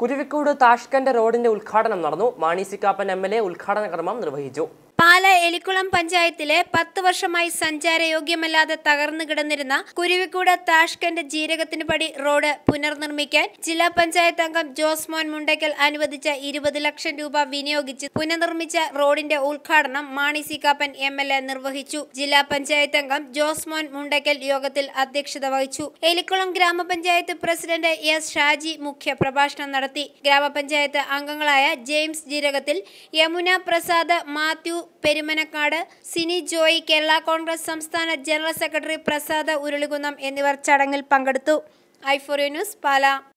കുരുവിക്കോട് Tashkent റോഡിന്റെ ഉദ്ഘാടനം നടന്നു മാണി സിക്കാപ്പൻ എം എൽ എ ഉദ്ഘാടന കർമ്മം നിർവഹിച്ചു പാല എലിക്കുളം പഞ്ചായത്തിലെ പത്ത് വർഷമായി സഞ്ചാരയോഗ്യമല്ലാതെ തകർന്നു കിടന്നിരുന്ന കുരുവിക്കൂട് താഷ്കന്റ് ജീരകത്തിന് പടി റോഡ് പുനർനിർമ്മിക്കാൻ ജില്ലാ പഞ്ചായത്ത് അംഗം ജോസ്മോൻ മുണ്ടയ്ക്കൽ അനുവദിച്ച ഇരുപത് ലക്ഷം രൂപ വിനിയോഗിച്ച് പുനർനിർമ്മിച്ച റോഡിന്റെ ഉദ്ഘാടനം Mani C Kappan M L A നിർവഹിച്ചു ജില്ലാ പഞ്ചായത്ത് അംഗം ജോസ്മോൻ മുണ്ടയ്ക്കൽ യോഗത്തിൽ അധ്യക്ഷത വഹിച്ചു എലിക്കുളം ഗ്രാമപഞ്ചായത്ത് പ്രസിഡന്റ് എസ് ഷാജി മുഖ്യ പ്രഭാഷണം നടത്തി ഗ്രാമപഞ്ചായത്ത് അംഗങ്ങളായ ജെയിംസ് ജീരകത്തിൽ യമുന പ്രസാദ് മാത്യു പെരുമനക്കാട് സിനി ജോയി കേരള കോൺഗ്രസ് സംസ്ഥാന ജനറൽ സെക്രട്ടറി പ്രസാദ് ഉരുളികുന്നം എന്നിവർ ചടങ്ങിൽ പങ്കെടുത്തു ഐഫോറിയ ന്യൂസ് പാല